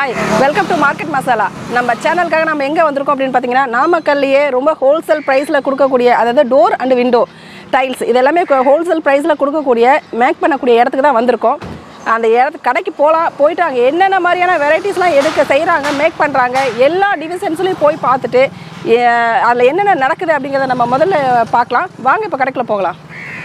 Hi welcome to market masala நம்ம சேனலுக்காக நம்ம எங்கே வந்திருக்கோம் அப்படின்னு பார்த்தீங்கன்னா நாமக்கல்லையே ரொம்ப ஹோல்சேல் ப்ரைஸில் கொடுக்கக்கூடிய அதாவது டோர் அண்ட் விண்டோ டைல்ஸ் இதெல்லாமே ஹோல்சேல் ப்ரைஸில் கொடுக்கக்கூடிய மேக் பண்ணக்கூடிய இடத்துக்கு தான் வந்திருக்கோம் அந்த இடத்து கடைக்கு போகலாம் போயிட்டு அங்கே என்னென்ன மாதிரியான வெரைட்டிஸ்லாம் எடுக்க செய்கிறாங்க மேக் பண்ணுறாங்க எல்லா டிவிஷன்ஸ்லையும் போய் பார்த்துட்டு அதில் என்னென்ன நடக்குது அப்படிங்கிறத நம்ம முதல்ல பார்க்கலாம் வாங்க இப்போ கடைக்குள்ள போகலாம்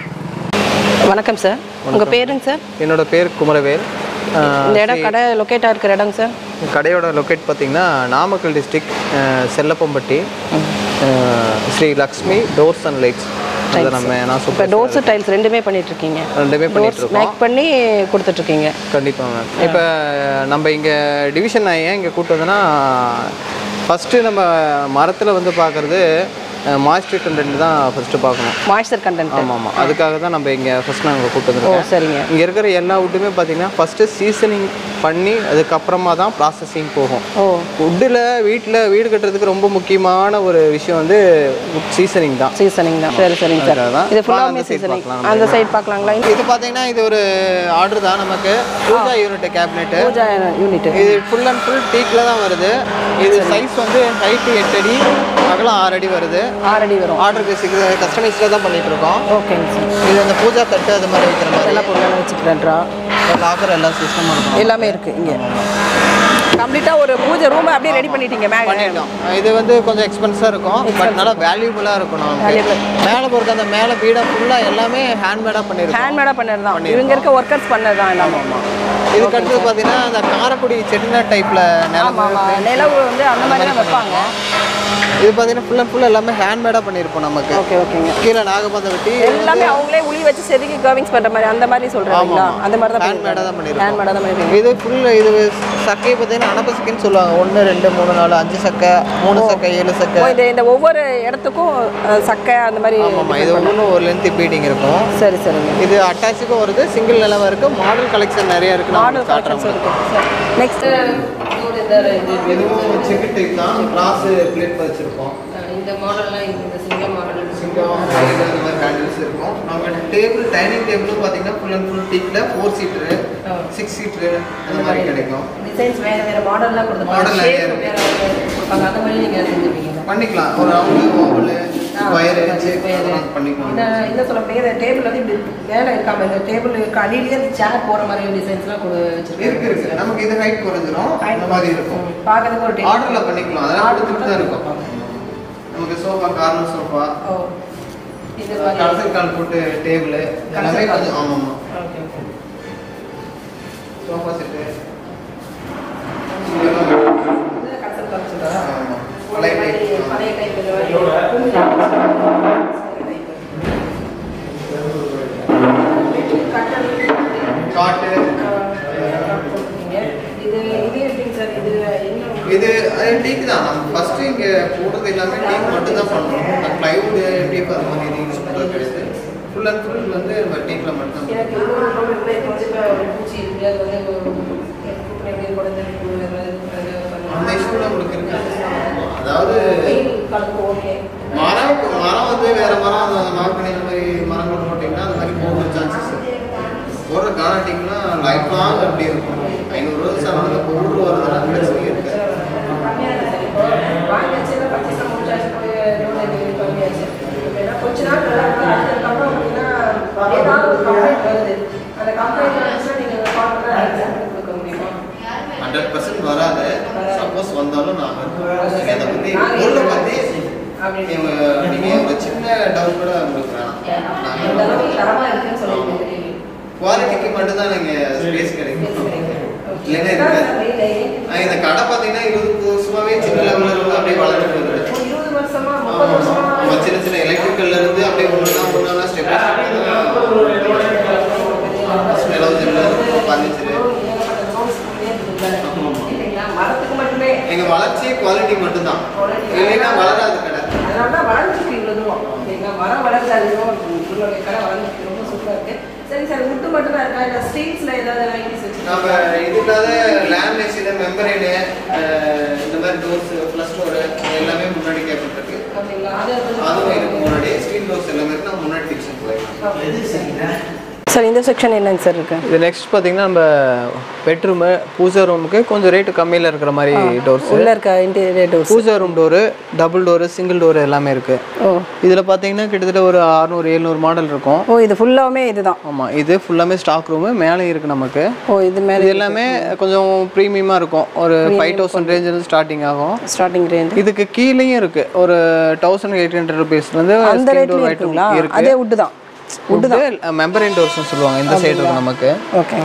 வணக்கம் சார் உங்கள் பேருங்க சார் என்னோட பேர் குமரவேல் அஹ், இந்த இடம் கடை லொக்கேட்டாக இருக்கிற இடங்க சார் கடையோட லொக்கேட் பார்த்தீங்கன்னா Namakkal district Chellappampatti ah, Shri Lakshmi doors and lights அதை நம்ம நான் இப்போ சூப்பர் டோர்ஸ் டைல்ஸ் ரெண்டுமே பண்ணிட்டு இருக்கீங்க ரெண்டுமே பண்ணிட்டு இருக்கோம் மேக் பண்ணி கொடுத்துட்டு இருக்கீங்க கண்டிப்பாக மேம் இப்போ நம்ம இங்கே டிவிஷன் நான் ஏன் இங்கே கூட்டு வந்தேன்னா ஃபஸ்ட்டு நம்ம மரத்தில் வந்து பார்க்குறது மாய்ஸ்டர் கண்டென்ட் தான் ஃபஸ்ட்டு பார்க்கணும் மாய்ஸ்சர் கண்டென்ட் ஆமாம் ஆமாம் அதுக்காக தான் நம்ம இங்கே ஃபஸ்ட் நாங்கள் கூட்டு ஓ வந்துருக்கோம் சரிங்க இங்கே இருக்கிற எல்லா வுட்டுமே பார்த்தீங்கன்னா ஃபஸ்ட்டு சீசனிங் பண்ணி அதுக்கப்புறமா தான் ப்ராசஸிங் போகும் ஓ வுட்டில் வீட்டில் வீடு கட்டுறதுக்கு ரொம்ப முக்கியமான ஒரு விஷயம் வந்து சீசனிங் தான் சீசனிங் தான் சரி சரிங்க சார் அதுக்காக தான். இது வாங்க ஃபுல்லாமே அந்த side சீசனிங் பார்க்கலாம் அந்த சைடு பார்க்கலாங்களா இது பார்த்தீங்கன்னா இது ஒரு ஆர்டர் தான் நமக்கு pooja unit cabinet pooja unit இது ஃபுல் அண்ட் ஃபுல் டீக்கில் தான் வருது இது சைஸ் வந்து ஹைட்டு எட்டு அடி அகலம் ஆறு அடி வருது ஆறடி வரும் ஆர்டர் பேசிக் கஸ்டமைஸில் தான் பண்ணிட்டு இருக்கோம் ஓகேங்க சார் இது அந்த பூஜா தட்டு அது மாதிரி வைக்கிற மாதிரி எல்லா பொருளும் வச்சுக்கிறேன்ட்ரா லாக்கர் எல்லா சிஸ்டமும் இருக்கும் எல்லாமே இருக்கு இங்கே கம்ப்ளீட்டாக ஒரு பூஜை ரூம் அப்படியே ரெடி பண்ணிட்டீங்க மேலே பண்ணிட்டோம் இது வந்து கொஞ்சம் எக்ஸ்பென்ஸாக இருக்கும் பட் நல்லா வேல்யூபுளாக இருக்கும் நமக்கு மேலே பொறுத்த அந்த மேலே வீடாக ஃபுல்லாக எல்லாமே ஹேண்ட்மேடாக பண்ணியிருக்கோம் ஹேண்ட்மேடாக பண்ணது தான் இவங்க இருக்க ஒர்க்கர்ஸ் பண்ணது தான் எல்லாமே இதுக்கு அடுத்தது பார்த்தீங்கன்னா அந்த காரக்குடி செட்டிநாட் டைப்பில் நிலம் ஆமாம் ஆமாம் நிலவு வந்து அந்த மாதிரி தான் வைப்பாங்க இது பார்த்தீங்கன்னா ஃபுல் அண்ட் ஃபுல் எல்லாமே ஹேண்ட்மேடாக பண்ணியிருப்போம் நமக்கு ஓகே ஓகேங்க கீழே நாகபந்தம் வெட்டி எல்லாமே அவங்களே உளி வச்சு செதுக்கி கர்விங்ஸ் பண்ற மாதிரி அந்த மாதிரி சொல்றாங்களா அந்த மாதிரி தான் ஹேண்ட்மேடாக தான் பண்ணியிருக்கோம் ஹேண்ட்மேடாக தான் பண்ணிருக்கீங்க இது ஃபுல் இது சக்கையை பார்த்தீங்கன்னா அனப்ப சக்கைன்னு சொல்லுவாங்க ஒன்று ரெண்டு மூணு நாலு அஞ்சு சக்கை மூணு சக்கை ஏழு சக்கை ஓ, இந்த இந்த ஒவ்வொரு இடத்துக்கும் அஹ், சக்கை அந்த மாதிரி ஆமாம் இது ஒன்றும் ஒரு லென்த் பீடிங் இருக்கும் சரி சரிங்க இது அட்டாச்சுக்கும் வருது சிங்கிள் நிலவா இருக்கு மாடல் கலெக்ஷன் நிறைய இருக்கு நான் மாடல் உங்களுக்கு காட்டுறேன் கலெக்ஷன்ஸ் இருக்கு நெக்ஸ்ட் இதுவும் செக்கு டைப் தான் கிளாஸ் பிளேட் வச்சிருக்கோம் இந்த மாடல்லாம் இந்த சிங்கிள் மாடல் சிங்கம் கையில் அந்த மாதிரி ஹேண்டில்ஸ் இருக்கும் நம்ம டேபிள் டைனிங் டேபிளும் பார்த்தீங்கன்னா ஃபுல் அண்ட் ஃபுல் டீக்கில் ஃபோர் சீட்டரு சிக்ஸ் சீட்டரு அந்த மாதிரி கிடைக்கும் டிசைன்ஸ் வேற வேற மாடல்லாம் Model நிறைய கொடுத்துருப்பாங்க இருக்கு. வேற வேற கொடுப்பாங்க அந்த மாதிரி நீங்க செஞ்சுருப்பீங்க பண்ணிக்கலாம் ஒரு ரவுண்டு ஓவலு ஒயரு பண்ணிக்கலாம் இந்த இந்த சொல்ல முடியாது டேபிள் வந்து இப்படி மேலே இருக்காம இந்த டேபிள் அடியிலேயே அந்த சேர் போற மாதிரி டிசைன்ஸ்லாம் கொடு இருக்கு இருக்கு நமக்கு இது ஹைட் குறைஞ்சிரும் அந்த மாதிரி இருக்கும் பார்க்கறதுக்கு ஒரு table. ஆர்டர்ல பண்ணிக்கலாம் அதெல்லாம் கொடுத்துட்டு தான் இருக்கும் நமக்கு சோஃபா கார்னர் சோஃபா ஓ இது மாதிரி கடத்தல் கால் போட்டு டேபிள் எல்லாமே கொஞ்சம் ஆமாம் ஆமாம் ஓகே ஓகே சோஃபா செட்டு இதுல கன்செப்ட் வந்து சொல்றதா ஆமாம் பழைய பழைய type. பழைய டைப் இந்த மாதிரி காட்டு இது இது எப்படிங்க சார் இது என்ன இது டீக் தான் நம்ம ஃபர்ஸ்ட் இங்க போடுறது எல்லாமே டீக் மட்டும் தான் பண்றோம் பிளைவுட் டீப் அது மாதிரி எதுவும் யூஸ் பண்றது கிடையாது ஃபுல் அண்ட் ஃபுல் வந்து நம்ம டீக்ல மட்டும் தான் எனக்கு இது ஒரு ப்ராப்ளம் இல்லை இப்போ வந்து இப்போ ஒரு பூச்சி இருக்கு அது வந்து ஒரு எப்படி குழந்தை அந்த இஷ்யூல உங்களுக்கு இருக்கு அதாவது வெயில் காலத்துக்கு ஓகே மரம் மரம் வந்து வேற மரம் அந்த நாற்கனி அந்த மாதிரி மரங்கள் போட்டிங்கன்னா அந்த மாதிரி போடுற சான்சஸ் போடுற கானாட்டிங்கன்னா லைஃப் லாங் அப்படி இருக்கும் ஐநூறு வருஷம் ஆனாலும் பொருள் வரதுனால பிரச்சனை இருக்கு வாங்கியாச்சு பர்ச்சேஸ் முடிச்சாச்சு போய் டெலிவரி பண்ணியாச்சு ஏன்னா கொஞ்ச நாள் நல்லா இருக்கு அதுக்கப்புறம் பார்த்தீங்கன்னா ஏதாவது ஒரு கம்ப்ளைண்ட் வருது அந்த கம்ப்ளைண்ட் வந்துச்சுன்னா நீங்கள் கால் பண்ணால் எக்ஸாம்பிள் கொடுக்க முடியுமா ஹண்ட்ரட் பர்சன்ட் வராது சப்போஸ் வந்தாலும் நாங்கள் நீங்க அதை பற்றி பொருளை பற்றி நீங்க நீங்க ஒரு சின்ன டவுட் கூட உங்களுக்கு வேணாம் இந்த அளவுக்கு நாங்கள் தரமாக இருக்குன்னு சொல்லிட்டு குவாலிட்டிக்கு மட்டும்தான் நீங்கள் ஸ்பேஸ் கிடைக்கும் இல்லைன்னா இருக்காது ஆஹ் இந்த கடை பார்த்தீங்கன்னா இருபது வருஷமாவே சின்ன லெவலில் இருந்து அப்படியே வளர்ந்துட்டு வருது இருபது வருஷமா ஆமா. முப்பது வருஷமா ஆமா, சின்ன சின்ன எலக்ட்ரிக்கல்ல இருந்து அப்படியே ஒண்ணுனா ஒண்ணுனா ஸ்டெப் மரத்துக்கு மட்டுமே எங்க வளர்ச்சி குவாலிட்டி மட்டும்தான் இல்லைன்னா வளராது கடை அதனால தான் வளர்ந்துருக்கு இவ்வளோ தூரம் சரிங்களா மரம் வளர்ந்து அது உங்களுடைய கடை வளர்ந்துருக்கு ரொம்ப சூப்பராக இருக்கு சரி சார் முட்டு மட்டும் தான் இருக்கா இல்லை ஸ்ட்ரீட்ஸில் ஏதாவது வெரைட்டிஸ் நம்ம வச்சுருக்காங்க இது இல்லாத லேமினேஷன் மெம்பரேனு இந்த மாதிரி டோர்ஸ் ப்ளஸ் டோர் எல்லாமே முன்னாடி கேட்பட்டிருக்கு அப்படிங்களா அது அதுவும் இருக்கு முன்னாடி ஸ்க்ரீன் டோர்ஸ் எல்லாமே இருக்கு நம்ம முன்னாடி ஃபிக்ஷன் போயிடலாம் ஓகே சார் இந்த செக்ஷன் என்னங்க சார் இருக்கு இது நெக்ஸ்ட் பார்த்தீங்கன்னா நம்ம பெட்ரூமு பூஜா ரூமுக்கு கொஞ்சம் ரேட்டு கம்மியில் இருக்கிற மாதிரி டோர்ஸ் உள்ள இருக்க interior doors pooja room door double door single door எல்லாமே இருக்குது ஓ இதில் பார்த்தீங்கன்னா கிட்டத்தட்ட ஒரு அறுநூறு எழுநூறு மாடல் இருக்கும் ஓ இது ஃபுல்லாவுமே இதுதான் ஆமாம் இது ஃபுல்லாமே ஸ்டாக் ரூமு மேலே இருக்குது நமக்கு ஓ இது மேலே இது எல்லாமே கொஞ்சம் ப்ரீமியமாக இருக்கும் ஒரு ஃபைவ் தௌசண்ட் ரேஞ்சில் ஸ்டார்டிங் ஆகும் ஸ்டார்டிங் ரேஞ்ச் இதுக்கு கீழேயும் இருக்கு ஒரு தௌசண்ட் எயிட் ஹண்ட்ரட் ருபீஸ்லேருந்து அந்த ரேட்லயும் இருக்குங்களா இருக்கு அதே வுட்டு தான் வுட்டு மெம்பரின் டோர்ஸ்னு சொல்லுவாங்க இந்த சைடு இருக்கு நமக்கு ஓகே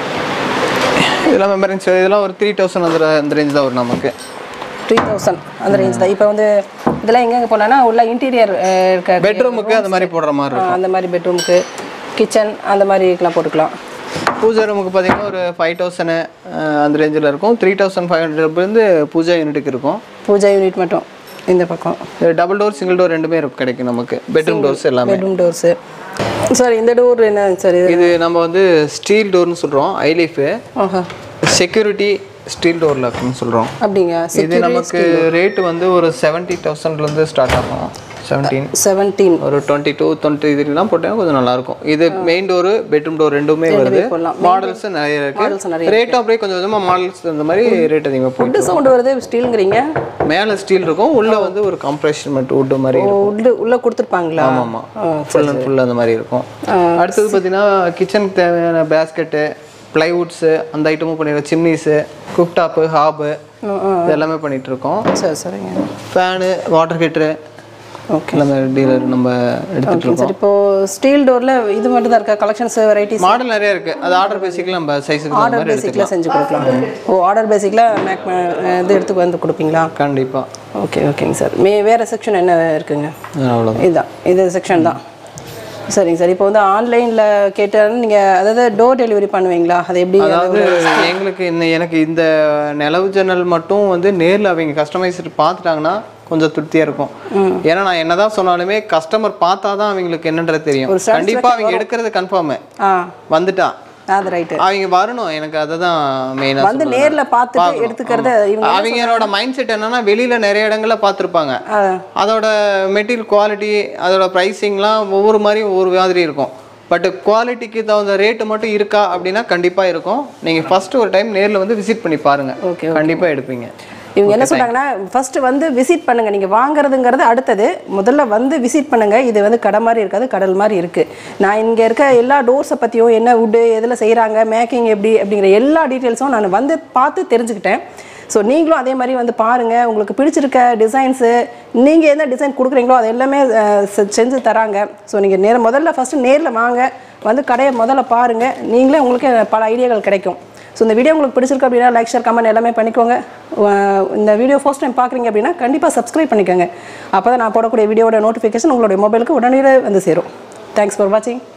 இதெல்லாம் மெம்பரின் இதெல்லாம் ஒரு த்ரீ தௌசண்ட் அந்த அந்த ரேஞ்ச் தான் வரும் நமக்கு த்ரீ தௌசண்ட் அந்த ரேஞ்ச் தான் இப்போ வந்து இதெல்லாம் எங்கெங்கே போகலான்னா உள்ள இன்டீரியர் இருக்க பெட்ரூமுக்கு அந்த மாதிரி போடுற மாதிரி இருக்கும் அந்த மாதிரி பெட்ரூமுக்கு கிச்சன் அந்த மாதிரிக்கெலாம் போட்டுக்கலாம் பூஜா ரூமுக்கு பார்த்தீங்கன்னா ஒரு ஃபைவ் தௌசண்ட் அந்த ரேஞ்சில் இருக்கும் த்ரீ தௌசண்ட் ஃபைவ் ஹண்ட்ரட்லேருந்து பூஜா யூனிட்டுக்கு இருக்கும் பூஜா யூனிட் மட்டும் இந்த பக்கம் டபுள் டோர் சிங்கிள் டோர் ரெண்டுமே இருக்கும் கிடைக்கும் நமக்கு பெட்ரூம் டோர்ஸ் எல்லாமே பெட்ரூம் டோர்ஸு சார் இந்த டோர் என்ன சார் இது இது நம்ம வந்து ஸ்டீல் டோர்னு சொல்கிறோம் ஐலீஃபு ஆஹா செக்யூரிட்டி ஸ்டீல் டோர் லாக்னு சொல்கிறோம் அப்படிங்க இது நமக்கு ரேட் வந்து ஒரு செவன்ட்டி தௌசண்ட்லேருந்து ஸ்டார்ட் ஆகும் செவன்டீன் செவன்டீன் ஒரு டுவெண்ட்டி டூ டுவெண்ட்டி த்ரீலாம் போட்டால் கொஞ்சம் நல்லா இருக்கும் இது மெயின் டோரு பெட்ரூம் டோர் ரெண்டுமே வருது போடலாம். மாடல்ஸ் நிறைய Models இருக்கு நிறைய ரேட் அப்படியே கொஞ்சம் கொஞ்சமாக மாடல்ஸ் இந்த மாதிரி ரேட் அதிகமாக போகும் ஃபுட்டு சவுண்டு வருது ஸ்டீலுங்கிறீங்க மேலே ஸ்டீல் இருக்கும் உள்ள வந்து ஒரு கம்ப்ரெஷன் மட்டும் wood மாதிரி ஓ இருக்கும் உள்ள உள்ள கொடுத்துருப்பாங்களா ஆமாம் ஆமாம் ஃபுல் அண்ட் ஃபுல் அந்த மாதிரி இருக்கும் அடுத்தது பார்த்தீங்கன்னா கிச்சனுக்கு தேவையான பேஸ்கெட்டு ப்ளைவுட்ஸு அந்த ஐட்டமும் பண்ணிடுறோம் சிம்னிஸு குக்டாப்பு ஹாபு இது எல்லாமே பண்ணிட்டு இருக்கோம் சரி சரிங்க ஃபேனு வாட்டர் ஹீட்ரு ஓகே எல்லாமே டீலர் நம்ம எடுத்துட்டு இருக்கோம் சார் இப்போ ஸ்டீல் டோர்ல இது மட்டும் தான் இருக்கா கலெக்ஷன்ஸ் வெரைட்டிஸ் மாடல் நிறைய இருக்கு அது ஆர்டர் பேசிக்கல நம்ம சைஸுக்கு தகுந்த ஆர்டர் மாதிரி பேசிக்ல எடுத்துக்கலாம் செஞ்சு கொடுக்கலாம் ஓ ஆர்டர் பேசிக்ல மேக் இது எடுத்து வந்து கொடுப்பீங்களா கண்டிப்பா ஓகே ஓகேங்க சார் மே வேறு செக்ஷன் என்ன இருக்குங்க அவ்வளோதான் இதுதான் இது செக்ஷன் தான் சரிங்க சார் இப்போ வந்து ஆன்லைனில் கேட்டாலும் நீங்கள் அதாவது டோர் டெலிவரி பண்ணுவீங்களா அது எப்படி அதாவது எங்களுக்கு இந்த எனக்கு இந்த நிலவு ஜன்னல் மட்டும் வந்து நேர்ல அவங்க கஸ்டமைசர் பார்த்துட்டாங்கன்னா கொஞ்சம் திருப்தியா இருக்கும் ஏன்னா நான் என்னதான் சொன்னாலுமே கஸ்டமர் பார்த்தாதான் அவங்களுக்கு என்னன்றது தெரியும் கண்டிப்பா அவங்க எடுக்கிறது கன்ஃபார்ம் ஆ வந்துட்டா அது ரைட்டு அவங்க வரணும் எனக்கு அதுதான் மெயினாக வந்து நேர்ல பார்த்துட்டு எடுத்துக்கிறது இவங்க அவங்களோட மைண்ட் செட் என்னன்னா வெளியில நிறைய இடங்கள்ல பார்த்துருப்பாங்க ஆ, அதோட மெட்டீரியல் குவாலிட்டி அதோட ப்ரைஸிங்லாம் ஒவ்வொரு மாதிரி ஒவ்வொரு மாதிரி இருக்கும் பட் குவாலிட்டிக்கு தகுந்த ரேட்டு மட்டும் இருக்கா அப்படின்னா கண்டிப்பாக இருக்கும் நீங்கள் ஃபர்ஸ்ட் ஒரு டைம் நேரில் வந்து விசிட் பண்ணி பாருங்க Okay, கண்டிப்பாக எடுப்பீங்க இவங்க என்ன சொல்றாங்கன்னா ஃபர்ஸ்ட் வந்து விசிட் பண்ணுங்க நீங்க வாங்குறதுங்கிறது அடுத்தது முதல்ல வந்து விசிட் பண்ணுங்க இது வந்து கடை மாதிரி இருக்காது கடல் மாதிரி இருக்கு நான் இங்க இருக்க எல்லா டோர்ஸை பத்தியும் என்ன வுட்டு எதில் செய்றாங்க மேக்கிங் எப்படி அப்படிங்கிற எல்லா டீட்டெயில்ஸும் நான் வந்து பார்த்து தெரிஞ்சுக்கிட்டேன் ஸோ நீங்களும் அதே மாதிரி வந்து பாருங்க உங்களுக்கு பிடிச்சிருக்க டிசைன்ஸு நீங்கள் என்ன டிசைன் கொடுக்குறீங்களோ அது எல்லாமே அஹ், செ- செஞ்சு தராங்க ஸோ நீங்கள் நேர முதல்ல ஃபஸ்ட்டு நேரில் வாங்க வந்து கடையை முதல்ல பாருங்க நீங்களே உங்களுக்கு பல ஐடியாக்கள் கிடைக்கும் ஸோ இந்த வீடியோ உங்களுக்கு பிடிச்சிருக்கு அப்படின்னா லைக் ஷேர் கமெண்ட் எல்லாமே பண்ணிக்கோங்க அஹ் இந்த வீடியோ ஃபர்ஸ்ட் டைம் பார்க்குறீங்க அப்படின்னா கண்டிப்பாக சப்ஸ்கிரைப் பண்ணிக்கோங்க அப்போ தான் நான் போடக்கூடிய வீடியோட நோட்டிஃபிகேஷன் உங்களுடைய மொபைலுக்கு உடனே வந்து சேரும் தேங்க்ஸ் ஃபார் வாட்சிங்